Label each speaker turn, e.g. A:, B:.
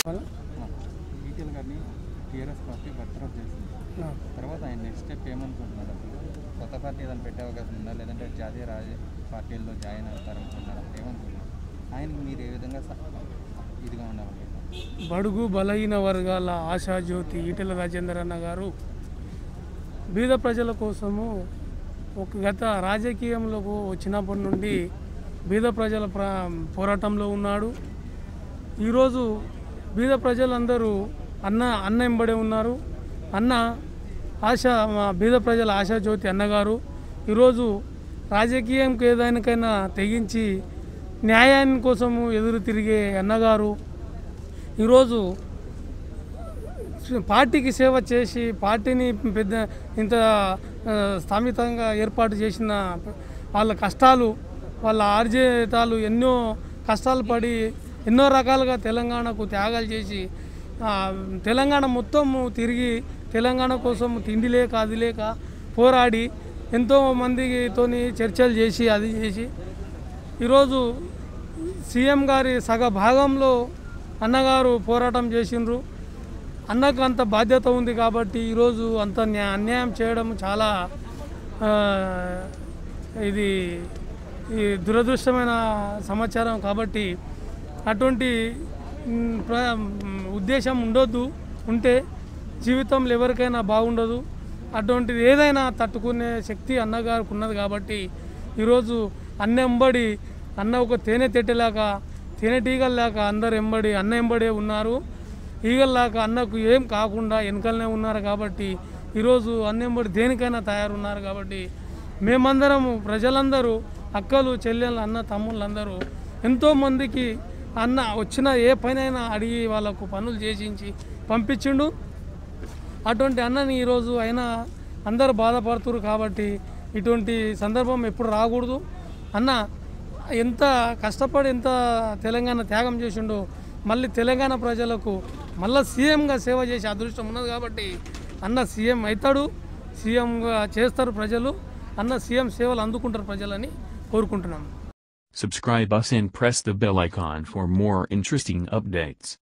A: ఈటెల్ గారిని TRS party బర్తరఫ్ చేసింది
B: ఆ.
A: తర్వాత ఆయన నెక్స్ట్ స్టెప్ ఏమనుకుంటున్నారు అసలు కొత్త పార్టీ ఏదైనా పెట్టే అవకాశం ఉందా లేదంటే జాతీయ రాజ పార్టీల్లో జాయిన్ అవుతారనుకుంటున్నారు అసలు ఏమనుకుంటున్నారు ఆయనకి మీరు ఏ విధంగా స- ఇదిగా ఉండాలనుకుంటున్నారు
B: బడుగు బలహీన వర్గాల ఆశాజ్యోతి ఈటెల రాజేందర్ అన్న గారు బీద ప్రజల కోసము ఒక గత రాజకీయంలోకి వచ్చినప్పటి నుండి బీద ప్రజల ప్ర పోరాటంలో ఉన్నాడు ఈరోజు బీద ప్రజలందరూ అన్న అన్న ఎంబడే ఉన్నారు అన్న ఆశ మా బీద ప్రజల ఆశాజ్యోతి అన్నగారు ఈరోజు రాజకీయంకి ఏదానికైనా తెగించి న్యాయాన్ని కోసము ఎదురు తిరిగే అన్నగారు ఈరోజు పార్టీకి సేవ చేసి పార్టీని పెద్ద ఇంత ఆ, స్థామితంగా ఏర్పాటు చేసిన వాళ్ళ కష్టాలు వాళ్ళ ఆర్జితాలు ఎన్నో కష్టాలు పడి ఎన్నో రకాలుగా తెలంగాణకు త్యాగాలు చేసి ఆ, తెలంగాణ మొత్తం తిరిగి తెలంగాణ కోసం తిండి లేక అది లేక పోరాడి ఎంతో మందితోని చర్చలు చేసి అది చేసి ఈరోజు సీఎం గారి సగ భాగంలో అన్నగారు పోరాటం చేసిండ్రు అన్నకు అంత బాధ్యత ఉంది కాబట్టి ఈరోజు అంత న్యా అన్యాయం చేయడం చాలా ఆ, ఇది ఈ దురదృష్టమైన సమాచారం కాబట్టి అటువంటి మ్, ప్ర- మ్, ఉద్దేశం ఉండొద్దు ఉంటే జీవితంలో ఎవరికైనా బాగుండదు అటువంటిది ఏదైనా తట్టుకునే శక్తి అన్నగారికి ఉన్నది కాబట్టి ఈరోజు అన్న ఎంబడి అన్న ఒక తేనె తెట్టెలాగా తేనెటీగల్లాగా అందరు ఎంబడి అన్న ఎంబడే ఉన్నారు ఈగల్లాగా అన్నకు ఏం కాకుండా వెనకలనే ఉన్నారు కాబట్టి ఈరోజు అన్న ఎంబడి దేనికైనా తయారున్నారు కాబట్టి మేమందరము ప్రజలందరూ అక్కలు చెల్లెళ్ళు అన్న తమ్ముళ్ళు అందరూ ఎంతోమందికి అన్న వచ్చిన ఏ పనైనా అడిగి వాళ్ళకు పనులు చేసించి పంపించిండు అటువంటి అన్నని ఈరోజు అయినా అందరు బాధపడుతున్నారు కాబట్టి ఇటువంటి సందర్భం ఎప్పుడు రాకూడదు అన్న ఎంత కష్టపడి ఎంత తెలంగాణ త్యాగం చేసిండో మళ్ళీ తెలంగాణ ప్రజలకు మళ్ళీ సీఎంగా సేవ చేసే అదృష్టం ఉన్నది కాబట్టి అన్న సీఎం అవుతాడు సీఎంగా చేస్తారు ప్రజలు అన్న సీఎం సేవలు అందుకుంటారు ప్రజలని కోరుకుంటున్నాం
C: Subscribe us and press the bell icon for more interesting updates.